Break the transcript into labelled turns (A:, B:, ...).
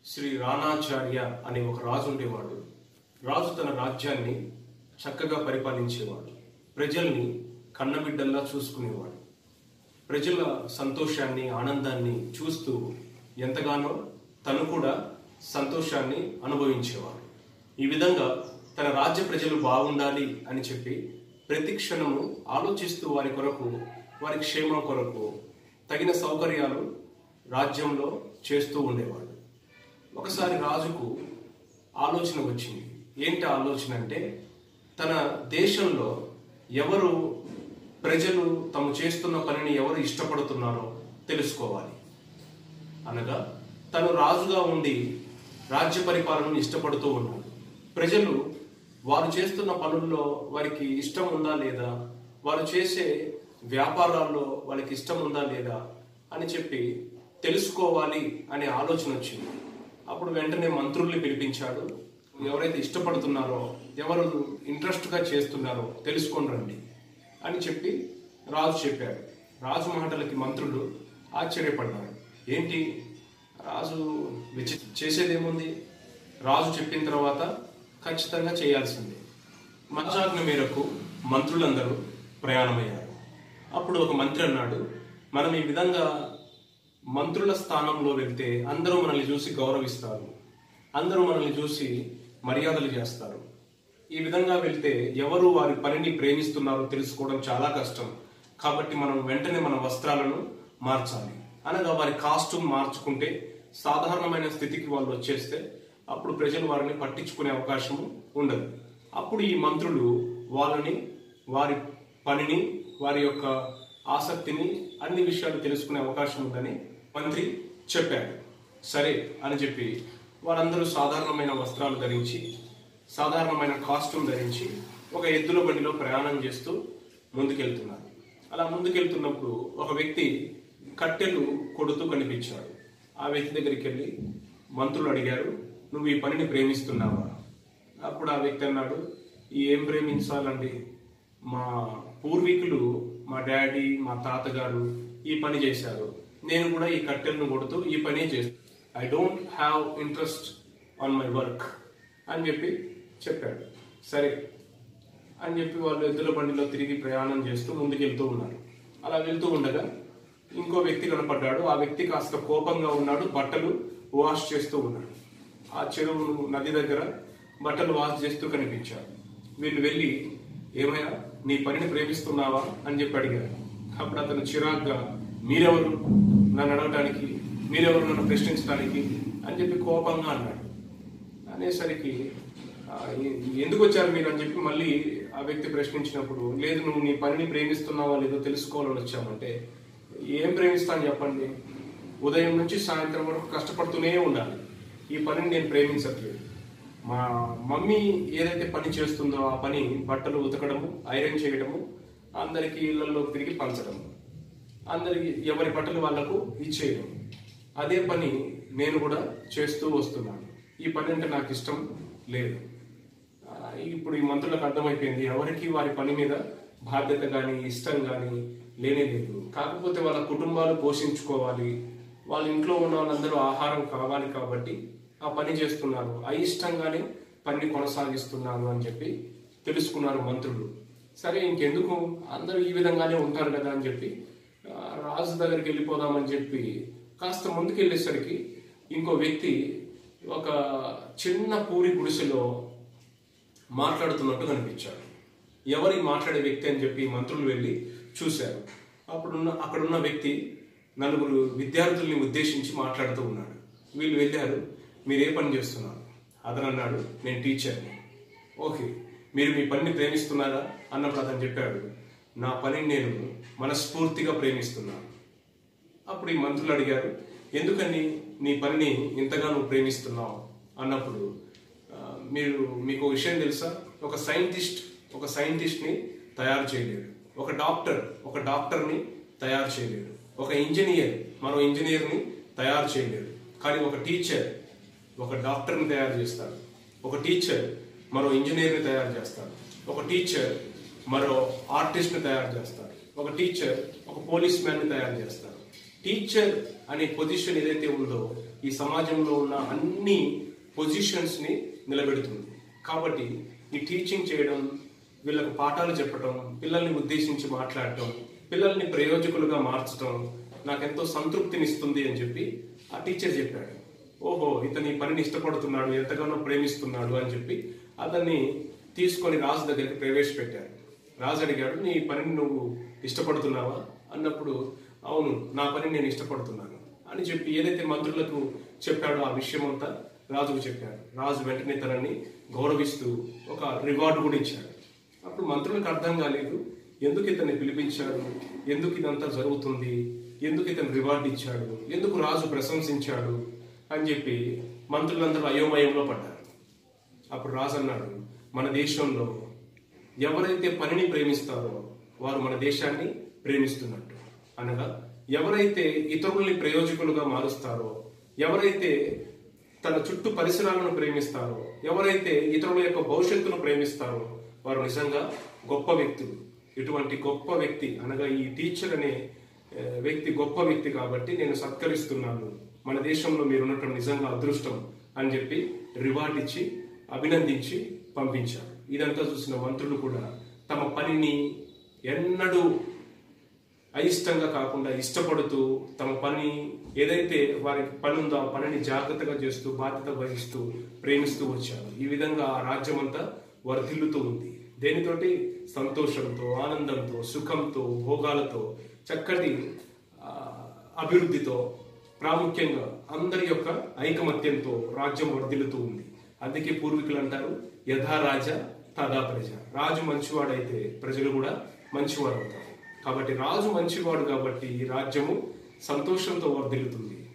A: శ్రీ రాణాచార్య అనే ఒక రాజు ఉండేవాడు రాజు తన రాజ్యాన్ని చక్కగా పరిపాలించేవాడు ప్రజల్ని కన్నబిడ్డల్లా చూసుకునేవాడు ప్రజల సంతోషాన్ని ఆనందాన్ని చూస్తూ ఎంతగానో తను కూడా సంతోషాన్ని అనుభవించేవాడు ఈ విధంగా తన రాజ్య ప్రజలు బాగుండాలి అని చెప్పి ప్రతి క్షణము ఆలోచిస్తూ వారి కొరకు వారి క్షేమం కొరకు తగిన సౌకర్యాలు రాజ్యంలో చేస్తూ ఉండేవాడు ఒకసారి రాజుకు ఆలోచన వచ్చింది ఏంటి ఆలోచన అంటే తన దేశంలో ఎవరు ప్రజలు తాము చేస్తున్న పనిని ఎవరు ఇష్టపడుతున్నారో తెలుసుకోవాలి అనగా తను రాజుగా ఉండి రాజ్య పరిపాలనను ఇష్టపడుతూ ఉన్నాడు ప్రజలు వారు చేస్తున్న పనుల్లో వారికి ఇష్టం ఉందా లేదా వారు చేసే వ్యాపారాల్లో వాళ్ళకి ఇష్టం ఉందా లేదా అని చెప్పి తెలుసుకోవాలి అనే ఆలోచన వచ్చింది అప్పుడు వెంటనే మంత్రుల్ని పిలిపించాడు ఎవరైతే ఇష్టపడుతున్నారో ఎవరు ఇంట్రెస్ట్గా చేస్తున్నారో తెలుసుకొని రండి అని చెప్పి రాజు చెప్పాడు రాజు మాటలకి మంత్రులు ఆశ్చర్యపడ్డారు ఏంటి రాజు విచి చేసేదేముంది రాజు చెప్పిన తర్వాత ఖచ్చితంగా చేయాల్సిందే మధ్యాజ్ఞ మేరకు మంత్రులందరూ ప్రయాణమయ్యారు అప్పుడు ఒక మంత్రి అన్నాడు మనం ఈ విధంగా మంత్రుల స్థానంలో వెళ్తే అందరూ మనల్ని చూసి గౌరవిస్తారు అందరూ మనల్ని చూసి మర్యాదలు చేస్తారు ఈ విధంగా వెళ్తే ఎవరు వారి పనిని ప్రేమిస్తున్నారో తెలుసుకోవడం చాలా కష్టం కాబట్టి మనం వెంటనే మన వస్త్రాలను మార్చాలి అనగా వారి కాస్ట్యూమ్ మార్చుకుంటే సాధారణమైన స్థితికి వాళ్ళు వచ్చేస్తే అప్పుడు ప్రజలు వారిని పట్టించుకునే అవకాశం ఉండదు అప్పుడు ఈ మంత్రులు వాళ్ళని వారి పనిని వారి యొక్క ఆసక్తిని అన్ని విషయాలు తెలుసుకునే అవకాశం ఉందని మంత్రి చెప్పాడు సరే అని చెప్పి వారందరూ సాధారణమైన వస్త్రాలు ధరించి సాధారణమైన కాస్ట్యూమ్ ధరించి ఒక ఎద్దుల బండిలో ప్రయాణం చేస్తూ ముందుకెళ్తున్నారు అలా ముందుకెళ్తున్నప్పుడు ఒక వ్యక్తి కట్టెలు కొడుతూ కనిపించాడు ఆ వ్యక్తి దగ్గరికి వెళ్ళి మంత్రులు అడిగారు నువ్వు ఈ పనిని ప్రేమిస్తున్నావా అప్పుడు ఆ వ్యక్తి అన్నాడు "ఈ ఏం ప్రేమించాలండి మా పూర్వీకులు మా డాడీ మా తాతగారు ఈ పని చేశారు నేను కూడా ఈ కట్టెలను కొడుతూ ఈ పని చేస్తాను I don't have interest on my work అని చెప్పి చెప్పాడు సరే అని చెప్పి వాళ్ళు ఎద్దుల బండిలో తిరిగి ప్రయాణం చేస్తూ ముందుకెళ్తూ ఉన్నారు అలా వెళ్తూ ఉండగా ఇంకో వ్యక్తి కనపడ్డాడు ఆ వ్యక్తి కాస్త కోపంగా ఉన్నాడు బట్టలు వాష్ చేస్తూ ఉన్నాడు ఆ చెరువు నది దగ్గర బట్టలు వాష్ చేస్తూ కనిపించాడు వీళ్ళు వెళ్ళి ఏమైనా నీ పనిని ప్రేమిస్తున్నావా అని చెప్పి అడిగారు అప్పుడు అతను చిరాగ్గా మీరెవరు నన్ను అడగటానికి మీరెవరు నన్ను ప్రశ్నించడానికి అని చెప్పి కోపంగా అన్నాడు అనేసరికి ఆ, ఎ- ఎందుకు వచ్చారు మీరు అని చెప్పి మళ్ళీ ఆ వ్యక్తి ప్రశ్నించినప్పుడు లేదు నువ్వు నీ పనిని ప్రేమిస్తున్నావా లేదో తెలుసుకోవాలని వచ్చామంటే ఏం ప్రేమిస్తాను చెప్పండి ఉదయం నుంచి సాయంత్రం వరకు కష్టపడుతూనే ఉండాలి ఈ పనిని నేను ప్రేమించట్లేదు మా మమ్మీ ఏదైతే పని చేస్తుందో ఆ పని బట్టలు ఉతకడము ఐరన్ చేయడము అందరికీ ఇళ్లలో తిరిగి పంచడము అందరికి ఎవరి బట్టలు వాళ్లకు ఇచ్చేయడం అదే పని నేను కూడా చేస్తూ వస్తున్నాను ఈ పని అంటే నాకు ఇష్టం లేదు ఆ, ఇప్పుడు ఈ మంత్రులకు అర్థమైపోయింది ఎవరికి వారి పని మీద బాధ్యత కానీ ఇష్టం కానీ లేనే లేదు కాకపోతే వాళ్ళ కుటుంబాలు పోషించుకోవాలి వాళ్ళ ఇంట్లో ఉన్న వాళ్ళందరూ ఆహారం కావాలి కాబట్టి ఆ పని చేస్తున్నారు అయిష్టంగానే పని కొనసాగిస్తున్నారు అని చెప్పి తెలుసుకున్నారు మంత్రులు సరే ఇంకెందుకు అందరూ ఈ విధంగానే ఉంటారు కదా అని చెప్పి ఆ, రాజు దగ్గరికి వెళ్ళిపోదామని చెప్పి కాస్త ముందుకు వెళ్ళేసరికి ఇంకో వ్యక్తి ఒక చిన్న పూరి గుడిసెలో మాట్లాడుతున్నట్టు కనిపించాడు ఎవరి మాట్లాడే వ్యక్తి అని చెప్పి మంత్రులు వెళ్ళి చూశారు అప్పుడున్న అక్కడున్న వ్యక్తి నలుగురు విద్యార్థుల్ని ఉద్దేశించి మాట్లాడుతూ ఉన్నాడు వీళ్ళు వెళ్ళారు మీరు ఏ పని చేస్తున్నారు అతను అన్నాడు నేను టీచర్ని ఓకే మీరు మీ పనిని ప్రేమిస్తున్నారా అన్నప్పుడు అతను చెప్పాడు నా పనిని నేను మనస్ఫూర్తిగా ప్రేమిస్తున్నాను అప్పుడు ఈ మంత్రులు అడిగారు ఎందుకని నీ పనిని ఇంతగా నువ్వు ప్రేమిస్తున్నావు అన్నప్పుడు ఆ, మీరు మీకు ఒక విషయం తెలుసా ఒక సైంటిస్ట్ ఒక సైంటిస్ట్ని తయారు చేయలేడు ఒక డాక్టర్ ఒక డాక్టర్ని తయారు చేయలేడు ఒక ఇంజనీర్ మరో ఇంజనీర్ని తయారు చేయలేడు కానీ ఒక టీచర్ ఒక డాక్టర్ని తయారు చేస్తాడు ఒక టీచర్ మరో ఇంజనీర్ని తయారు చేస్తాడు ఒక టీచర్ మరో ఆర్టిస్ట్ని తయారు చేస్తాడు ఒక టీచర్ ఒక పోలీస్ మ్యాన్ని తయారు చేస్తాడు టీచర్ అనే పొజిషన్ ఏదైతే ఉందో ఈ సమాజంలో ఉన్న అన్ని పొజిషన్స్ ని నిలబెడుతుంది కాబట్టి ఈ టీచింగ్ చేయడం వీళ్ళకు పాఠాలు చెప్పడం పిల్లల్ని ఉద్దేశించి మాట్లాడటం పిల్లల్ని ప్రయోజకులుగా మార్చడం నాకెంతో సంతృప్తినిస్తుంది అని చెప్పి ఆ టీచర్ చెప్పాడు ఓహో ఇతని ఈ పనిని ఇష్టపడుతున్నాడు ఎంతగానో ప్రేమిస్తున్నాడు అని చెప్పి అతన్ని తీసుకొని రాజు దగ్గరికి ప్రవేశపెట్టారు రాజు అడిగాడు నీ పనిని నువ్వు ఇష్టపడుతున్నావా అన్నప్పుడు అవును నా పని నేను ఇష్టపడుతున్నాను అని చెప్పి ఏదైతే మంత్రులకు చెప్పాడో ఆ విషయం అంతా రాజుకు చెప్పాడు రాజు వెంటనే తనని గౌరవిస్తూ ఒక రివార్డు కూడా ఇచ్చాడు అప్పుడు మంత్రులకు అర్థం కాలేదు ఎందుకు ఇతన్ని పిలిపించాడు ఎందుకు ఇదంతా జరుగుతుంది ఎందుకు ఇతను రివార్డు ఇచ్చాడు ఎందుకు రాజు ప్రశంసించాడు అని చెప్పి మంత్రులందరూ అయోమయంలో పడ్డారు అప్పుడు రాజు అన్నాడు మన దేశంలో ఎవరైతే పనిని ప్రేమిస్తారో వారు మన దేశాన్ని ప్రేమిస్తున్నట్టు అనగా ఎవరైతే ఇతరుల్ని ప్రయోజకులుగా మారుస్తారో ఎవరైతే తన చుట్టూ పరిసరాలను ప్రేమిస్తారో ఎవరైతే ఇతరుల యొక్క భవిష్యత్తును ప్రేమిస్తారో వారు నిజంగా గొప్ప వ్యక్తులు ఇటువంటి గొప్ప వ్యక్తి అనగా ఈ టీచర్ అనే ఆ, వ్యక్తి గొప్ప వ్యక్తి కాబట్టి నేను సత్కరిస్తున్నాను మన దేశంలో మీరు ఉండటం నిజంగా అదృష్టం అని చెప్పి రివార్డ్ ఇచ్చి అభినందించి పంపించారు ఇదంతా చూసిన మంత్రులు కూడా తమ పనిని ఎన్నడూ అయిష్టంగా కాకుండా ఇష్టపడుతూ తమ పని ఏదైతే వారికి పని ఉందో ఆ పనిని జాగ్రత్తగా చేస్తూ బాధ్యత వహిస్తూ ప్రేమిస్తూ వచ్చారు ఈ విధంగా ఆ రాజ్యం అంతా వర్ధిల్లుతూ ఉంది దేనితోటి సంతోషంతో ఆనందంతో సుఖంతో భోగాలతో చక్కటి ఆ, అభివృద్ధితో ప్రాముఖ్యంగా అందరి యొక్క ఐకమత్యంతో రాజ్యం వర్ధిల్లుతూ ఉంది అందుకే పూర్వీకులు అంటారు యథా రాజ తదా ప్రజ రాజు మంచివాడైతే ప్రజలు కూడా మంచివాడు అవుతారు కాబట్టి రాజు మంచివాడు కాబట్టి ఈ రాజ్యము సంతోషంతో వర్ధిల్లుతుంది